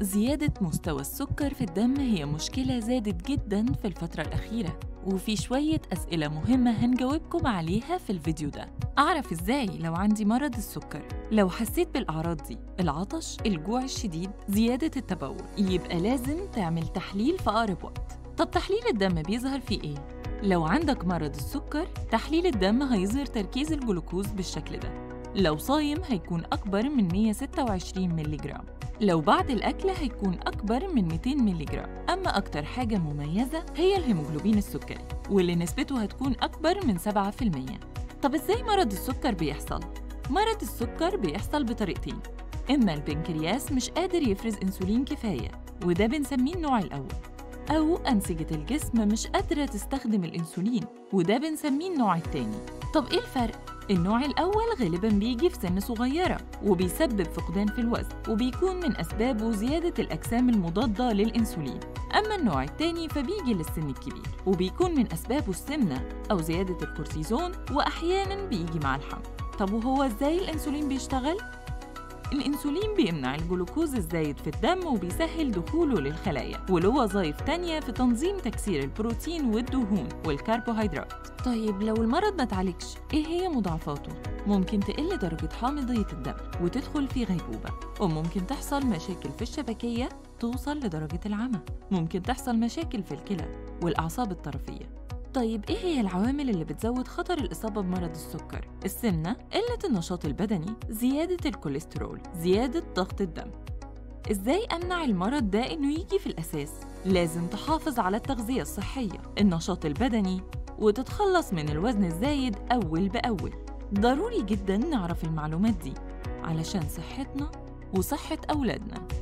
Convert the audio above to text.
زيادة مستوى السكر في الدم هي مشكلة زادت جدا في الفترة الأخيرة وفي شوية أسئلة مهمة هنجاوبكم عليها في الفيديو ده أعرف إزاي لو عندي مرض السكر لو حسيت بالأعراض دي العطش الجوع الشديد زيادة التبول يبقى لازم تعمل تحليل في أقرب وقت طب تحليل الدم بيظهر فيه إيه؟ لو عندك مرض السكر تحليل الدم هيظهر تركيز الجلوكوز بالشكل ده لو صايم هيكون أكبر من 126 ملغ لو بعد الأكل هيكون أكبر من 200 ملغ أما أكتر حاجة مميزة هي الهيموجلوبين السكري واللي نسبته هتكون أكبر من 7% طب إزاي مرض السكر بيحصل؟ مرض السكر بيحصل بطريقتين إما البنكرياس مش قادر يفرز أنسولين كفاية وده بنسميه النوع الأول أو أنسجة الجسم مش قادرة تستخدم الأنسولين وده بنسميه النوع التاني طب إيه الفرق؟ النوع الأول غالباً بيجي في سن صغيرة وبيسبب فقدان في الوزن وبيكون من أسبابه زيادة الأجسام المضادة للأنسولين أما النوع الثاني فبيجي للسن الكبير وبيكون من أسبابه السمنة أو زيادة الكورتيزون وأحياناً بيجي مع الحمل طب وهو إزاي الأنسولين بيشتغل؟ الأنسولين بيمنع الجلوكوز الزايد في الدم وبيسهل دخوله للخلايا وله وظائف تانية في تنظيم تكسير البروتين والدهون والكربوهيدرات طيب لو المرض ما اتعالجش ايه هي مضاعفاته؟ ممكن تقل درجة حامضية الدم وتدخل في غيبوبة وممكن تحصل مشاكل في الشبكية توصل لدرجة العمى ممكن تحصل مشاكل في الكلى والأعصاب الطرفية طيب إيه هي العوامل اللي بتزود خطر الإصابة بمرض السكر؟ السمنة، قلة النشاط البدني، زيادة الكوليسترول، زيادة ضغط الدم. إزاي أمنع المرض ده إنه يجي في الأساس؟ لازم تحافظ على التغذية الصحية، النشاط البدني، وتتخلص من الوزن الزايد أول بأول. ضروري جدا نعرف المعلومات دي علشان صحتنا وصحة أولادنا.